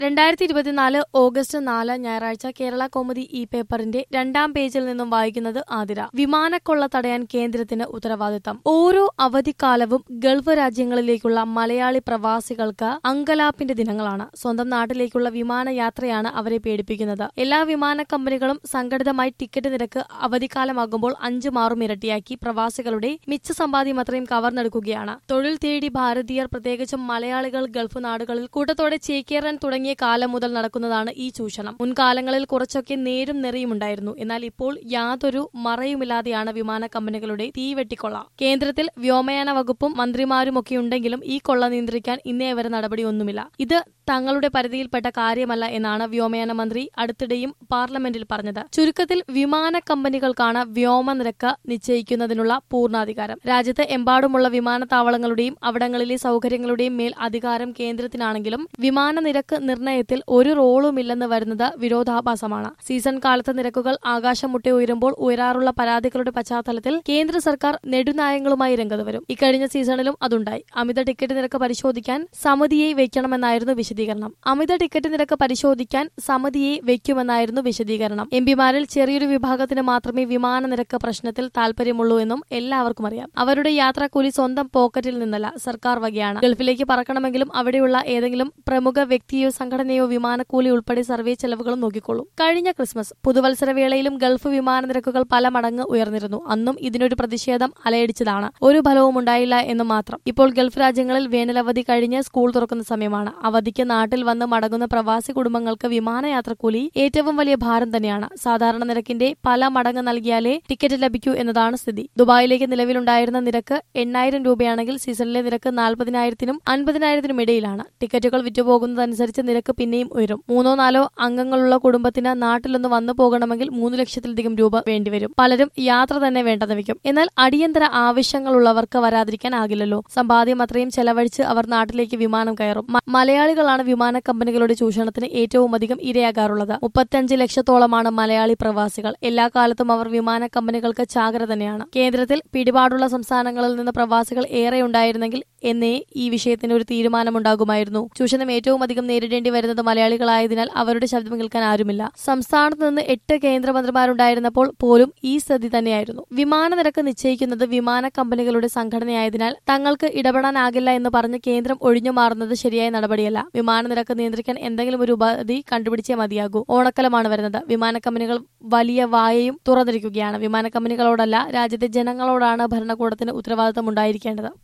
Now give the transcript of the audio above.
രണ്ടായിരത്തി ഇരുപത്തിനാല് ഓഗസ്റ്റ് നാല് ഞായറാഴ്ച കേരള കോമുദി ഇ പേപ്പറിന്റെ രണ്ടാം പേജിൽ നിന്നും വായിക്കുന്നത് ആതിര വിമാനക്കൊള്ള തടയാൻ കേന്ദ്രത്തിന് ഉത്തരവാദിത്തം ഓരോ അവധിക്കാലവും ഗൾഫ് രാജ്യങ്ങളിലേക്കുള്ള മലയാളി പ്രവാസികൾക്ക് അങ്കലാപ്പിന്റെ ദിനങ്ങളാണ് സ്വന്തം നാട്ടിലേക്കുള്ള വിമാനയാത്രയാണ് അവരെ പേടിപ്പിക്കുന്നത് എല്ലാ വിമാന കമ്പനികളും സംഘടിതമായി ടിക്കറ്റ് നിരക്ക് അവധിക്കാലമാകുമ്പോൾ അഞ്ചു മാറും ഇരട്ടിയാക്കി പ്രവാസികളുടെ മിച്ച സമ്പാദ്യം അത്രയും കവർന്നെടുക്കുകയാണ് തൊഴിൽ തേടി ഭാരതീയർ പ്രത്യേകിച്ചും മലയാളികൾ ഗൾഫ് നാടുകളിൽ കൂട്ടത്തോടെ ചേക്കേറാൻ തുടങ്ങിയ കാലം മുതൽ നടക്കുന്നതാണ് ഈ ചൂഷണം മുൻകാലങ്ങളിൽ കുറച്ചൊക്കെ നേരും നെറിയുമുണ്ടായിരുന്നു എന്നാൽ ഇപ്പോൾ യാതൊരു മറയുമില്ലാതെയാണ് വിമാന കമ്പനികളുടെ തീവെട്ടിക്കൊള്ള കേന്ദ്രത്തിൽ വ്യോമയാന വകുപ്പും മന്ത്രിമാരുമൊക്കെ ഉണ്ടെങ്കിലും ഈ കൊള്ള നിയന്ത്രിക്കാൻ ഇന്നേ വരെ നടപടിയൊന്നുമില്ല ഇത് തങ്ങളുടെ പരിധിയിൽപ്പെട്ട കാര്യമല്ല എന്നാണ് വ്യോമയാന മന്ത്രി അടുത്തിടെയും പാർലമെന്റിൽ പറഞ്ഞത് ചുരുക്കത്തിൽ വിമാന കമ്പനികൾക്കാണ് വ്യോമ നിരക്ക് നിശ്ചയിക്കുന്നതിനുള്ള പൂർണ്ണാധികാരം രാജ്യത്ത് എമ്പാടുമുള്ള വിമാനത്താവളങ്ങളുടെയും അവിടങ്ങളിലെ സൗകര്യങ്ങളുടെയും മേൽ അധികാരം കേന്ദ്രത്തിനാണെങ്കിലും വിമാന നിരക്ക് നിർണയത്തിൽ ഒരു റോളുമില്ലെന്ന് വരുന്നത് വിരോധാഭാസമാണ് സീസൺ കാലത്ത് നിരക്കുകൾ ആകാശമുട്ടെ ഉയരുമ്പോൾ ഉയരാറുള്ള പരാതികളുടെ പശ്ചാത്തലത്തിൽ കേന്ദ്ര സർക്കാർ നെടുനായങ്ങളുമായി രംഗത്ത് വരും ഇക്കഴിഞ്ഞ സീസണിലും അതുണ്ടായി അമിത ടിക്കറ്റ് നിരക്ക് പരിശോധിക്കാൻ സമിതിയെ വയ്ക്കണമെന്നായിരുന്നു വിശദീകരണം അമിത ടിക്കറ്റ് നിരക്ക് പരിശോധിക്കാൻ സമിതിയെ വയ്ക്കുമെന്നായിരുന്നു വിശദീകരണം എംപിമാരിൽ ചെറിയൊരു വിഭാഗത്തിന് മാത്രമേ വിമാന നിരക്ക് പ്രശ്നത്തിൽ താൽപര്യമുള്ളൂ എന്നും എല്ലാവർക്കും അറിയാം അവരുടെ യാത്രാക്കൂലി സ്വന്തം പോക്കറ്റിൽ നിന്നല്ല സർക്കാർ വകയാണ് ഗൾഫിലേക്ക് പറക്കണമെങ്കിലും അവിടെയുള്ള ഏതെങ്കിലും പ്രമുഖ വ്യക്തിയോ സംഘടനയോ വിമാനക്കൂലി ഉൾപ്പെടെ സർവേ ചെലവുകളും നോക്കിക്കൊള്ളും കഴിഞ്ഞ ക്രിസ്മസ് പുതുവത്സര വേളയിലും ഗൾഫ് വിമാന നിരക്കുകൾ പല മടങ്ങ് ഉയർന്നിരുന്നു അന്നും ഇതിനൊരു പ്രതിഷേധം അലയടിച്ചതാണ് ഒരു ഫലവും ഉണ്ടായില്ല എന്ന് മാത്രം ഇപ്പോൾ ഗൾഫ് രാജ്യങ്ങളിൽ വേനലവധി കഴിഞ്ഞ് സ്കൂൾ തുറക്കുന്ന സമയമാണ് അവധിക്ക് നാട്ടിൽ വന്ന് മടങ്ങുന്ന പ്രവാസി കുടുംബങ്ങൾക്ക് വിമാനയാത്രക്കൂലി ഏറ്റവും വലിയ ഭാരം തന്നെയാണ് സാധാരണ നിരക്കിന്റെ പല മടങ്ങ് നൽകിയാലേ ടിക്കറ്റ് ലഭിക്കൂ എന്നതാണ് സ്ഥിതി ദുബായിലേക്ക് നിലവിലുണ്ടായിരുന്ന നിരക്ക് എണ്ണായിരം രൂപയാണെങ്കിൽ സീസണിലെ നിരക്ക് നാൽപ്പതിനായിരത്തിനും അൻപതിനായിരത്തിനും ഇടയിലാണ് ടിക്കറ്റുകൾ വിറ്റുപോകുന്നതനുസരിച്ച് നിരക്ക് പിന്നെയും ഉയരും മൂന്നോ നാലോ അംഗങ്ങളുള്ള കുടുംബത്തിന് നാട്ടിലൊന്ന് വന്നു പോകണമെങ്കിൽ മൂന്ന് ലക്ഷത്തിലധികം രൂപ വേണ്ടിവരും പലരും യാത്ര തന്നെ വേണ്ടെന്ന് വെക്കും എന്നാൽ അടിയന്തര ആവശ്യങ്ങളുള്ളവർക്ക് വരാതിരിക്കാനാകില്ലല്ലോ സമ്പാദ്യം അത്രയും ചെലവഴിച്ച് അവർ നാട്ടിലേക്ക് വിമാനം കയറും മ- മലയാളികളാണ് വിമാന കമ്പനികളുടെ ചൂഷണത്തിന് ഏറ്റവും അധികം ഇരയാകാറുള്ളത് മുപ്പത്തിയഞ്ച് ലക്ഷത്തോളമാണ് മലയാളി പ്രവാസികൾ എല്ലാ കാലത്തും അവർ വിമാന കമ്പനികൾക്ക് ചാകര തന്നെയാണ് കേന്ദ്രത്തിൽ പിടിപാടുള്ള സംസ്ഥാനങ്ങളിൽ നിന്ന് പ്രവാസികൾ ഏറെ ഉണ്ടായിരുന്നെങ്കിൽ എന്നേ ഈ വിഷയത്തിന് ഒരു തീരുമാനമുണ്ടാകുമായിരുന്നു ചൂഷണം ഏറ്റവും അധികം നേരിടേണ്ടി വരുന്നത് മലയാളികളായതിനാൽ അവരുടെ ശബ്ദം കേൾക്കാൻ ആരുമില്ല സംസ്ഥാനത്ത് നിന്ന് എട്ട് കേന്ദ്രമന്ത്രിമാരുണ്ടായിരുന്നപ്പോൾ പോലും ഈ സ്ഥിതി തന്നെയായിരുന്നു വിമാന നിരക്ക് നിശ്ചയിക്കുന്നത് വിമാന കമ്പനികളുടെ സംഘടനയായതിനാൽ തങ്ങൾക്ക് ഇടപെടാനാകില്ല എന്ന് പറഞ്ഞ് കേന്ദ്രം ഒഴിഞ്ഞു മാറുന്നത് ശരിയായ നടപടിയല്ല വിമാന നിരക്ക് നിയന്ത്രിക്കാൻ എന്തെങ്കിലും ഒരു ഉപാധി കണ്ടുപിടിച്ചേ മതിയാകൂ ഓണക്കലമാണ് വരുന്നത് വിമാന കമ്പനികൾ വലിയ വായയും തുറന്നിരിക്കുകയാണ് വിമാന കമ്പനികളോടല്ല രാജ്യത്തെ ജനങ്ങളോടാണ് ഭരണകൂടത്തിന് ഉത്തരവാദിത്തം ഉണ്ടായിരിക്കേണ്ടത്